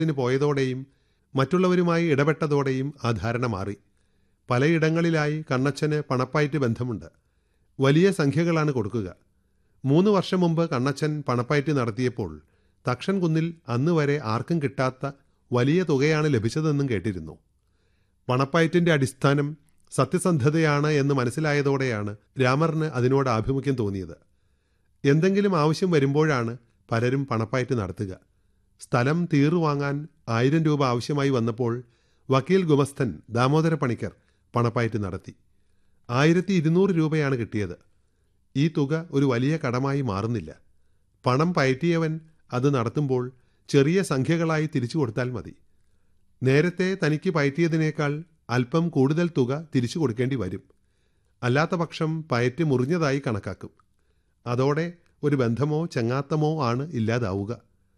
ന് പോയതോടെയും മറ്റുള്ളവരുമായി ഇടപെട്ടതോടെയും ആ ധാരണ മാറി പലയിടങ്ങളിലായി കണ്ണച്ചന് പണപ്പായിട്ട് ബന്ധമുണ്ട് വലിയ സംഖ്യകളാണ് കൊടുക്കുക മൂന്ന് വർഷം മുമ്പ് കണ്ണച്ചൻ പണപ്പായിട്ട് നടത്തിയപ്പോൾ തക്ഷൻ കുന്നിൽ അന്ന് വരെ ആർക്കും കിട്ടാത്ത വലിയ തുകയാണ് ലഭിച്ചതെന്നും കേട്ടിരുന്നു പണപ്പയറ്റിന്റെ അടിസ്ഥാനം സത്യസന്ധതയാണ് എന്ന് മനസ്സിലായതോടെയാണ് രാമറിന് അതിനോട് ആഭിമുഖ്യം തോന്നിയത് എന്തെങ്കിലും ആവശ്യം വരുമ്പോഴാണ് പലരും പണപ്പയറ്റ് നടത്തുക സ്ഥലം തീറു വാങ്ങാൻ ആയിരം രൂപ ആവശ്യമായി വന്നപ്പോൾ വക്കീൽ ഗുമസ്തൻ ദാമോദര പണിക്കർ പണപ്പയറ്റ് നടത്തി ആയിരത്തി ഇരുന്നൂറ് രൂപയാണ് കിട്ടിയത് ഈ തുക ഒരു വലിയ കടമായി മാറുന്നില്ല പണം പയറ്റിയവൻ അത് നടത്തുമ്പോൾ ചെറിയ സംഖ്യകളായി തിരിച്ചു കൊടുത്താൽ മതി നേരത്തെ തനിക്ക് പയറ്റിയതിനേക്കാൾ അല്പം കൂടുതൽ തുക തിരിച്ചു കൊടുക്കേണ്ടി വരും അല്ലാത്ത പക്ഷം പയറ്റ് മുറിഞ്ഞതായി കണക്കാക്കും അതോടെ ഒരു ബന്ധമോ ചങ്ങാത്തമോ ആണ് ഇല്ലാതാവുക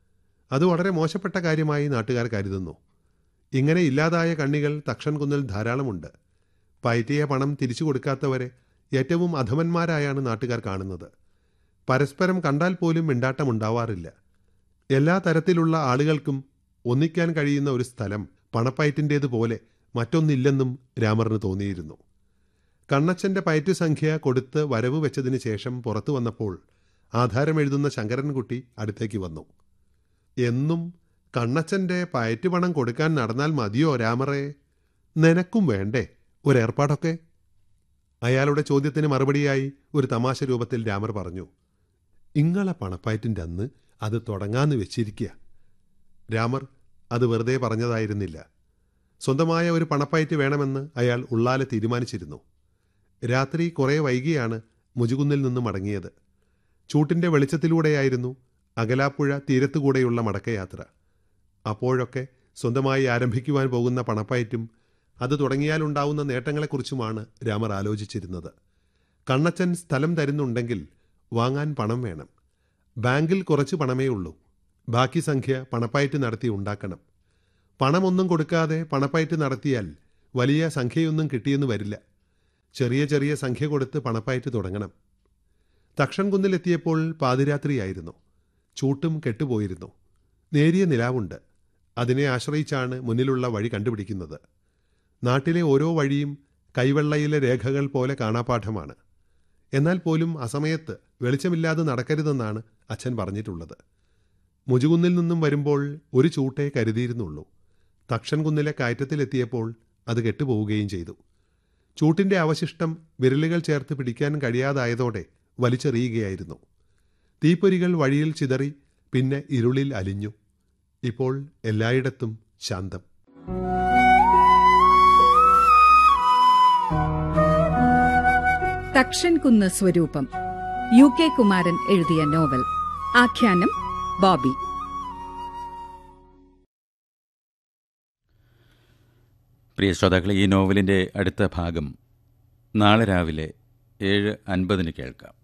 അത് വളരെ മോശപ്പെട്ട കാര്യമായി നാട്ടുകാർ കരുതുന്നു ഇങ്ങനെ ഇല്ലാതായ കണ്ണികൾ തക്ഷൻ കുന്നിൽ ധാരാളമുണ്ട് പയറ്റിയ പണം തിരിച്ചു കൊടുക്കാത്തവരെ ഏറ്റവും അധമന്മാരായാണ് നാട്ടുകാർ കാണുന്നത് പരസ്പരം കണ്ടാൽ പോലും മിണ്ടാട്ടമുണ്ടാവാറില്ല എല്ലാ തരത്തിലുള്ള ആളുകൾക്കും ഒന്നിക്കാൻ കഴിയുന്ന ഒരു സ്ഥലം പണപ്പയറ്റിൻ്റേതുപോലെ മറ്റൊന്നില്ലെന്നും രാമറിന് തോന്നിയിരുന്നു കണ്ണച്ചന്റെ പയറ്റു സംഖ്യ കൊടുത്ത് വരവ് വെച്ചതിന് ശേഷം പുറത്തു വന്നപ്പോൾ ആധാരം എഴുതുന്ന ശങ്കരൻകുട്ടി അടുത്തേക്ക് വന്നു എന്നും കണ്ണച്ചന്റെ പയറ്റു പണം കൊടുക്കാൻ നടന്നാൽ മതിയോ രാമറേ നിനക്കും വേണ്ടേ ഒരേർപ്പാടൊക്കെ അയാളുടെ ചോദ്യത്തിന് മറുപടിയായി ഒരു തമാശ രൂപത്തിൽ രാമർ പറഞ്ഞു ഇങ്ങളെ പണപ്പയറ്റിൻ്റെ അന്ന് അത് തുടങ്ങാന്ന് വെച്ചിരിക്കുക രാമർ അത് വെറുതെ പറഞ്ഞതായിരുന്നില്ല സ്വന്തമായ ഒരു പണപ്പയറ്റ് വേണമെന്ന് അയാൾ ഉള്ളാലെ തീരുമാനിച്ചിരുന്നു രാത്രി കുറേ വൈകിയാണ് മുജുകുന്നിൽ നിന്ന് മടങ്ങിയത് ചൂട്ടിൻ്റെ വെളിച്ചത്തിലൂടെയായിരുന്നു അകലാപ്പുഴ തീരത്തുകൂടെയുള്ള മടക്കയാത്ര അപ്പോഴൊക്കെ സ്വന്തമായി ആരംഭിക്കുവാൻ പോകുന്ന പണപ്പയറ്റും അത് തുടങ്ങിയാലുണ്ടാവുന്ന നേട്ടങ്ങളെക്കുറിച്ചുമാണ് രാമർ ആലോചിച്ചിരുന്നത് കണ്ണച്ചൻ സ്ഥലം തരുന്നുണ്ടെങ്കിൽ വാങ്ങാൻ പണം വേണം ബാങ്കിൽ കുറച്ച് പണമേ ഉള്ളൂ ബാക്കി സംഖ്യ പണപ്പയറ്റ് നടത്തി ഉണ്ടാക്കണം പണമൊന്നും കൊടുക്കാതെ പണപ്പയറ്റ് നടത്തിയാൽ വലിയ സംഖ്യയൊന്നും കിട്ടിയെന്ന് വരില്ല ചെറിയ ചെറിയ സംഖ്യ കൊടുത്ത് പണപ്പയറ്റ് തുടങ്ങണം തക്ഷൻ കുന്നിലെത്തിയപ്പോൾ പാതിരാത്രിയായിരുന്നു ചൂട്ടും കെട്ടുപോയിരുന്നു നേരിയ നിലാവുണ്ട് അതിനെ ആശ്രയിച്ചാണ് മുന്നിലുള്ള വഴി കണ്ടുപിടിക്കുന്നത് നാട്ടിലെ ഓരോ വഴിയും കൈവെള്ളയിലെ രേഖകൾ പോലെ കാണാപാഠമാണ് എന്നാൽ പോലും അസമയത്ത് വെളിച്ചമില്ലാതെ നടക്കരുതെന്നാണ് അച്ഛൻ പറഞ്ഞിട്ടുള്ളത് മുജുകുന്നിൽ നിന്നും വരുമ്പോൾ ഒരു ചൂട്ടേ കരുതിയിരുന്നുള്ളൂ തക്ഷൻ കുന്നിലെ കയറ്റത്തിലെത്തിയപ്പോൾ അത് കെട്ടുപോവുകയും ചെയ്തു ചൂട്ടിന്റെ അവശിഷ്ടം വിരലുകൾ ചേർത്ത് പിടിക്കാൻ കഴിയാതായതോടെ വലിച്ചെറിയുകയായിരുന്നു തീപ്പൊരികൾ വഴിയിൽ ചിതറി പിന്നെ ഇരുളിൽ അലിഞ്ഞു ഇപ്പോൾ എല്ലായിടത്തും ശാന്തം തക്ഷൻ കുന്ന് സ്വരൂപം യു കെ കുമാരൻ എഴുതിയ നോവൽ ആഖ്യാനം ബോബി പ്രിയ ശ്രോതാക്കളെ ഈ നോവലിൻ്റെ അടുത്ത ഭാഗം നാളെ രാവിലെ ഏഴ് അൻപതിന് കേൾക്കാം